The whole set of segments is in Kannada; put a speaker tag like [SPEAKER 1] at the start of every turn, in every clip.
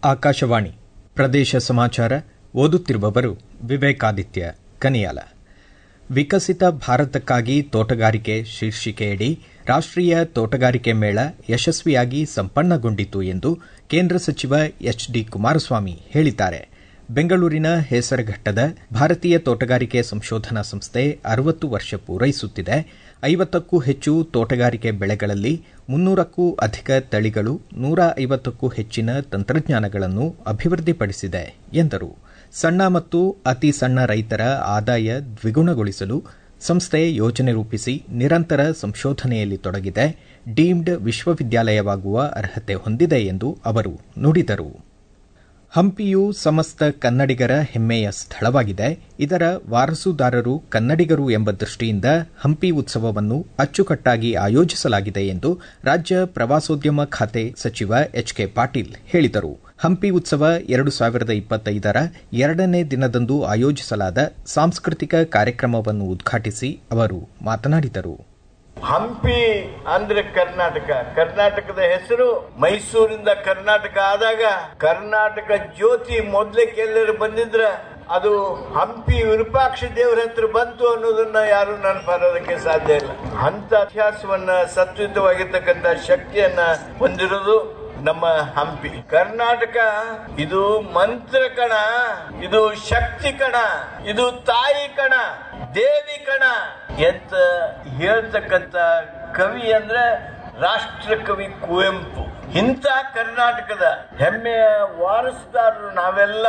[SPEAKER 1] ಆಕಾಶವಾಣಿ ಪ್ರದೇಶ ಸಮಾಚಾರ ಓದುತ್ತಿರುವವರು ವಿವೇಕಾದಿತ್ಯ ಕನಿಯಾಲ ವಿಕಸಿತ ಭಾರತಕ್ಕಾಗಿ ತೋಟಗಾರಿಕೆ ಶೀರ್ಷಿಕೆಯಡಿ ರಾಷ್ಟೀಯ ತೋಟಗಾರಿಕೆ ಮೇಳ ಯಶಸ್ವಿಯಾಗಿ ಸಂಪನ್ನಗೊಂಡಿತು ಎಂದು ಕೇಂದ್ರ ಸಚಿವ ಎಚ್ ಡಿ ಕುಮಾರಸ್ವಾಮಿ ಹೇಳಿದ್ದಾರೆ ಬೆಂಗಳೂರಿನ ಹೇಸರಘಟ್ಟದ ಭಾರತೀಯ ತೋಟಗಾರಿಕೆ ಸಂಶೋಧನಾ ಸಂಸ್ಥೆ ಅರವತ್ತು ವರ್ಷ ಪೂರೈಸುತ್ತಿದೆ ಐವತ್ತಕ್ಕೂ ಹೆಚ್ಚು ತೋಟಗಾರಿಕೆ ಬೆಳೆಗಳಲ್ಲಿ ಮುನ್ನೂರಕ್ಕೂ ಅಧಿಕ ತಳಿಗಳು ನೂರ ಐವತ್ತಕ್ಕೂ ಹೆಚ್ಚಿನ ತಂತ್ರಜ್ಞಾನಗಳನ್ನು ಅಭಿವೃದ್ಧಿಪಡಿಸಿದೆ ಎಂದರು ಸಣ್ಣ ಮತ್ತು ಅತಿ ಸಣ್ಣ ರೈತರ ಆದಾಯ ದ್ವಿಗುಣಗೊಳಿಸಲು ಸಂಸ್ಥೆ ಯೋಜನೆ ರೂಪಿಸಿ ನಿರಂತರ ಸಂಶೋಧನೆಯಲ್ಲಿ ತೊಡಗಿದೆ ಡೀಮ್ಡ್ ವಿಶ್ವವಿದ್ಯಾಲಯವಾಗುವ ಅರ್ಹತೆ ಹೊಂದಿದೆ ಎಂದು ಅವರು ನುಡಿದರು ಹಂಪಿಯು ಸಮಸ್ತ ಕನ್ನಡಿಗರ ಹೆಮ್ಮೆಯ ಸ್ಥಳವಾಗಿದೆ ಇದರ ವಾರಸುದಾರರು ಕನ್ನಡಿಗರು ಎಂಬ ದೃಷ್ಟಿಯಿಂದ ಹಂಪಿ ಉತ್ಸವವನ್ನು ಅಚ್ಚುಕಟ್ಟಾಗಿ ಆಯೋಜಿಸಲಾಗಿದೆ ಎಂದು ರಾಜ್ಯ ಪ್ರವಾಸೋದ್ಯಮ ಖಾತೆ ಸಚಿವ ಎಚ್ ಕೆ ಪಾಟೀಲ್ ಹೇಳಿದರು ಹಂಪಿ ಉತ್ಸವ ಎರಡು ಸಾವಿರದ ಇಪ್ಪತ್ತೈದರ ಎರಡನೇ ದಿನದಂದು ಆಯೋಜಿಸಲಾದ ಸಾಂಸ್ಕೃತಿಕ ಕಾರ್ಯಕ್ರಮವನ್ನು ಉದ್ಘಾಟಿಸಿ ಅವರು ಮಾತನಾಡಿದರು
[SPEAKER 2] ಹಂಪಿ ಅಂದ್ರೆ ಕರ್ನಾಟಕ ಕರ್ನಾಟಕದ ಹೆಸರು ಮೈಸೂರಿಂದ ಕರ್ನಾಟಕ ಆದಾಗ ಕರ್ನಾಟಕ ಜ್ಯೋತಿ ಮೊದ್ಲಕ್ಕೆ ಎಲ್ಲರೂ ಬಂದಿದ್ರ ಅದು ಹಂಪಿ ವಿರೂಪಾಕ್ಷ ದೇವರ ಹತ್ರ ಬಂತು ಅನ್ನೋದನ್ನ ಯಾರು ನೆನಪಾರೋದಕ್ಕೆ ಸಾಧ್ಯ ಇಲ್ಲ ಅಂತ ಇತಿಹಾಸವನ್ನ ಸತ್ವಿತವಾಗಿರ್ತಕ್ಕಂಥ ಶಕ್ತಿಯನ್ನ ಹೊಂದಿರೋದು ನಮ್ಮ ಹಂಪಿ ಕರ್ನಾಟಕ ಇದು ಮಂತ್ರ ಕಣ ಇದು ಶಕ್ತಿ ಕಣ ಇದು ತಾಯಿ ಕಣ ದೇವಿ ಕಣ ಎಂತ ಹೇಳ್ತಕ್ಕಂತ ಕವಿ ಅಂದ್ರೆ ರಾಷ್ಟ್ರ ಕವಿ ಕುವೆಂಪು ಇಂಥ ಕರ್ನಾಟಕದ ಹೆಮ್ಮೆಯ ವಾರಸುದಾರರು ನಾವೆಲ್ಲ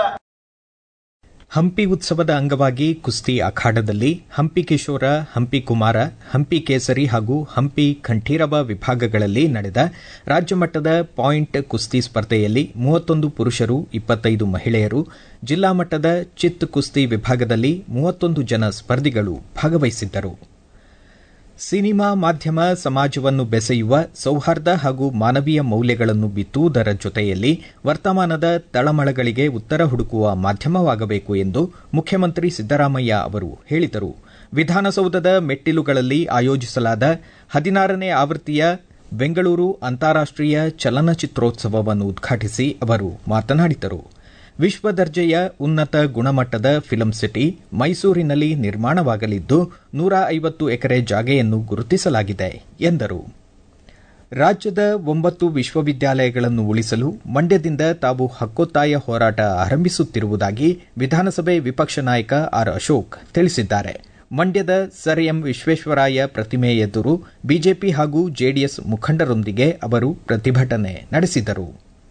[SPEAKER 1] ಹಂಪಿ ಉತ್ಸವದ ಅಂಗವಾಗಿ ಕುಸ್ತಿ ಅಖಾಡದಲ್ಲಿ ಹಂಪಿ ಕಿಶೋರ ಹಂಪಿ ಕುಮಾರ ಹಂಪಿ ಕೇಸರಿ ಹಾಗೂ ಹಂಪಿ ಕಂಠೀರವ ವಿಭಾಗಗಳಲ್ಲಿ ನಡೆದ ರಾಜ್ಯಮಟ್ಟದ ಪಾಯಿಂಟ್ ಕುಸ್ತಿ ಸ್ಪರ್ಧೆಯಲ್ಲಿ ಮೂವತ್ತೊಂದು ಪುರುಷರು ಇಪ್ಪತ್ತೈದು ಮಹಿಳೆಯರು ಜಿಲ್ಲಾ ಮಟ್ಟದ ಚಿತ್ ಕುಸ್ತಿ ವಿಭಾಗದಲ್ಲಿ ಮೂವತ್ತೊಂದು ಜನ ಸ್ಪರ್ಧಿಗಳು ಭಾಗವಹಿಸಿದ್ದರು ಸಿನಿಮಾ ಮಾಧ್ಯಮ ಸಮಾಜವನ್ನು ಬೆಸೆಯುವ ಸೌಹಾರ್ದ ಹಾಗೂ ಮಾನವೀಯ ಮೌಲ್ಯಗಳನ್ನು ಬಿತ್ತುವುದರ ಜೊತೆಯಲ್ಲಿ ವರ್ತಮಾನದ ತಳಮಳಗಳಿಗೆ ಉತ್ತರ ಹುಡುಕುವ ಮಾಧ್ಯಮವಾಗಬೇಕು ಎಂದು ಮುಖ್ಯಮಂತ್ರಿ ಸಿದ್ದರಾಮಯ್ಯ ಅವರು ಹೇಳಿದರು ವಿಧಾನಸೌಧದ ಮೆಟ್ಟಿಲುಗಳಲ್ಲಿ ಆಯೋಜಿಸಲಾದ ಹದಿನಾರನೇ ಆವೃತ್ತಿಯ ಬೆಂಗಳೂರು ಅಂತಾರಾಷ್ಟೀಯ ಚಲನಚಿತ್ರೋತ್ಸವವನ್ನು ಉದ್ಘಾಟಿಸಿ ಅವರು ಮಾತನಾಡಿದರು ವಿಶ್ವ ದರ್ಜೆಯ ಉನ್ನತ ಗುಣಮಟ್ಟದ ಫಿಲಂ ಸಿಟಿ ಮೈಸೂರಿನಲ್ಲಿ ನಿರ್ಮಾಣವಾಗಲಿದ್ದು ನೂರ ಐವತ್ತು ಎಕರೆ ಜಾಗೆಯನ್ನು ಗುರುತಿಸಲಾಗಿದೆ ಎಂದರು ರಾಜ್ಯದ ಒಂಬತ್ತು ವಿಶ್ವವಿದ್ಯಾಲಯಗಳನ್ನು ಉಳಿಸಲು ಮಂಡ್ಯದಿಂದ ತಾವು ಹಕ್ಕೊತ್ತಾಯ ಹೋರಾಟ ಆರಂಭಿಸುತ್ತಿರುವುದಾಗಿ ವಿಧಾನಸಭೆ ವಿಪಕ್ಷ ನಾಯಕ ಆರ್ ಅಶೋಕ್ ತಿಳಿಸಿದ್ದಾರೆ ಮಂಡ್ಯದ ಸರ್ ಎಂ ವಿಶ್ವೇಶ್ವರಾಯ ಪ್ರತಿಮೆ ಎದುರು ಬಿಜೆಪಿ ಹಾಗೂ ಜೆಡಿಎಸ್ ಮುಖಂಡರೊಂದಿಗೆ ಅವರು ಪ್ರತಿಭಟನೆ ನಡೆಸಿದರು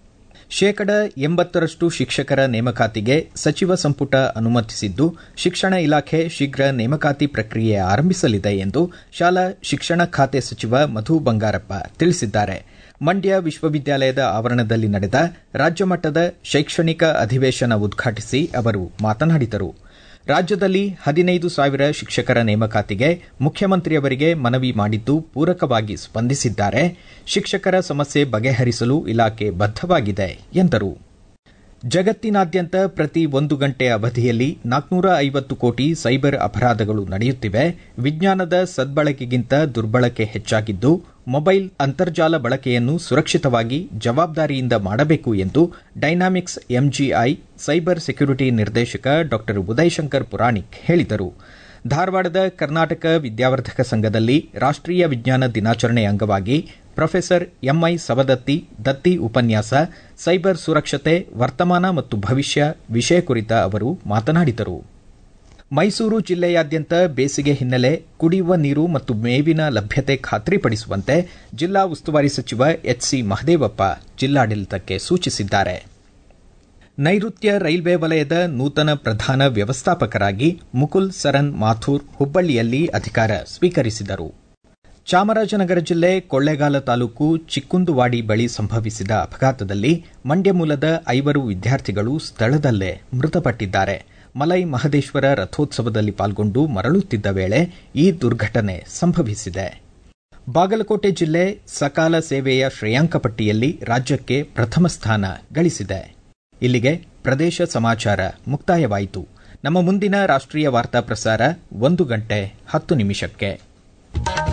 [SPEAKER 1] ಶೇಕಡ ಎಂಬತ್ತರಷ್ಟು ಶಿಕ್ಷಕರ ನೇಮಕಾತಿಗೆ ಸಚಿವ ಸಂಪುಟ ಅನುಮತಿಸಿದ್ದು ಶಿಕ್ಷಣ ಇಲಾಖೆ ಶೀಘ್ರ ನೇಮಕಾತಿ ಪ್ರಕ್ರಿಯೆ ಆರಂಭಿಸಲಿದೆ ಎಂದು ಶಾಲಾ ಶಿಕ್ಷಣ ಖಾತೆ ಸಚಿವ ಮಧು ಬಂಗಾರಪ್ಪ ತಿಳಿಸಿದ್ದಾರೆ ಮಂಡ್ಯ ವಿಶ್ವವಿದ್ಯಾಲಯದ ಆವರಣದಲ್ಲಿ ನಡೆದ ರಾಜ್ಯಮಟ್ಟದ ಶೈಕ್ಷಣಿಕ ಅಧಿವೇಶನ ಉದ್ಘಾಟಿಸಿ ಅವರು ಮಾತನಾಡಿದರು ರಾಜ್ಯದಲ್ಲಿ ಹದಿನೈದು ಸಾವಿರ ಶಿಕ್ಷಕರ ನೇಮಕಾತಿಗೆ ಮುಖ್ಯಮಂತ್ರಿಯವರಿಗೆ ಮನವಿ ಮಾಡಿದ್ದು ಪೂರಕವಾಗಿ ಸ್ಪಂದಿಸಿದ್ದಾರೆ ಶಿಕ್ಷಕರ ಸಮಸ್ಯೆ ಬಗೆಹರಿಸಲು ಇಲಾಖೆ ಬದ್ದವಾಗಿದೆ ಎಂದರು ಜಗತ್ತಿನಾದ್ಯಂತ ಪ್ರತಿ ಒಂದು ಗಂಟೆ ಅವಧಿಯಲ್ಲಿ ನಾಲ್ಕನೂರ ಐವತ್ತು ಕೋಟಿ ಸೈಬರ್ ಅಪರಾಧಗಳು ನಡೆಯುತ್ತಿವೆ ವಿಜ್ಞಾನದ ಸದ್ಬಳಕೆಗಿಂತ ದುರ್ಬಳಕೆ ಹೆಚ್ಚಾಗಿದ್ದು ಮೊಬೈಲ್ ಅಂತರ್ಜಾಲ ಬಳಕೆಯನ್ನು ಸುರಕ್ಷಿತವಾಗಿ ಜವಾಬ್ದಾರಿಯಿಂದ ಮಾಡಬೇಕು ಎಂದು ಡೈನಾಮಿಕ್ಸ್ ಎಂಜಿಐ ಸೈಬರ್ ಸೆಕ್ಯುರಿಟಿ ನಿರ್ದೇಶಕ ಡಾ ಉದಯಶಂಕರ್ ಪುರಾಣಿಕ್ ಹೇಳಿದರು ಧಾರವಾಡದ ಕರ್ನಾಟಕ ವಿದ್ಯಾವರ್ಧಕ ಸಂಘದಲ್ಲಿ ರಾಷ್ಟೀಯ ವಿಜ್ಞಾನ ದಿನಾಚರಣೆ ಅಂಗವಾಗಿ ಪ್ರೊಫೆಸರ್ ಎಂಐ ಸವದತ್ತಿ ದತ್ತಿ ಉಪನ್ಯಾಸ ಸೈಬರ್ ಸುರಕ್ಷತೆ ವರ್ತಮಾನ ಮತ್ತು ಭವಿಷ್ಯ ವಿಷಯ ಕುರಿತ ಅವರು ಮಾತನಾಡಿದರು ಮೈಸೂರು ಜಿಲ್ಲೆಯಾದ್ಯಂತ ಬೇಸಿಗೆ ಹಿನ್ನೆಲೆ ಕುಡಿಯುವ ನೀರು ಮತ್ತು ಮೇವಿನ ಲಭ್ಯತೆ ಖಾತ್ರಿಪಡಿಸುವಂತೆ ಜಿಲ್ಲಾ ಉಸ್ತುವಾರಿ ಸಚಿವ ಎಚ್ಸಿ ಮಹದೇವಪ್ಪ ಜಿಲ್ಲಾಡಳಿತಕ್ಕೆ ಸೂಚಿಸಿದ್ದಾರೆ ನೈಋತ್ಯ ರೈಲ್ವೆ ವಲಯದ ನೂತನ ಪ್ರಧಾನ ವ್ಯವಸ್ಥಾಪಕರಾಗಿ ಮುಕುಲ್ ಸರನ್ ಮಾಥೂರ್ ಹುಬ್ಬಳ್ಳಿಯಲ್ಲಿ ಅಧಿಕಾರ ಸ್ವೀಕರಿಸಿದರು ಚಾಮರಾಜನಗರ ಜಿಲ್ಲೆ ಕೊಳ್ಳೇಗಾಲ ತಾಲೂಕು ಚಿಕ್ಕುಂದುವಾಡಿ ಬಳಿ ಸಂಭವಿಸಿದ ಅಪಘಾತದಲ್ಲಿ ಮಂಡ್ಯ ಮೂಲದ ಐವರು ವಿದ್ಯಾರ್ಥಿಗಳು ಸ್ಥಳದಲ್ಲೇ ಮೃತಪಟ್ಟಿದ್ದಾರೆ ಮಲೈ ಮಹದೇಶ್ವರ ರಥೋತ್ಸವದಲ್ಲಿ ಪಾಲ್ಗೊಂಡು ಮರಳುತ್ತಿದ್ದ ವೇಳೆ ಈ ದುರ್ಘಟನೆ ಸಂಭವಿಸಿದೆ ಬಾಗಲಕೋಟೆ ಜಿಲ್ಲೆ ಸಕಾಲ ಸೇವೆಯ ಶ್ರೇಯಾಂಕ ಪಟ್ಟಿಯಲ್ಲಿ ರಾಜ್ಯಕ್ಕೆ ಪ್ರಥಮ ಸ್ಥಾನ ಗಳಿಸಿದೆ ಇಲ್ಲಿಗೆ ಪ್ರದೇಶ ಸಮಾಚಾರ ಮುಕ್ತಾಯವಾಯಿತು ನಮ್ಮ ಮುಂದಿನ ರಾಷ್ಟ್ರೀಯ ವಾರ್ತಾ ಪ್ರಸಾರ ಒಂದು ಗಂಟೆ ಹತ್ತು ನಿಮಿಷಕ್ಕೆ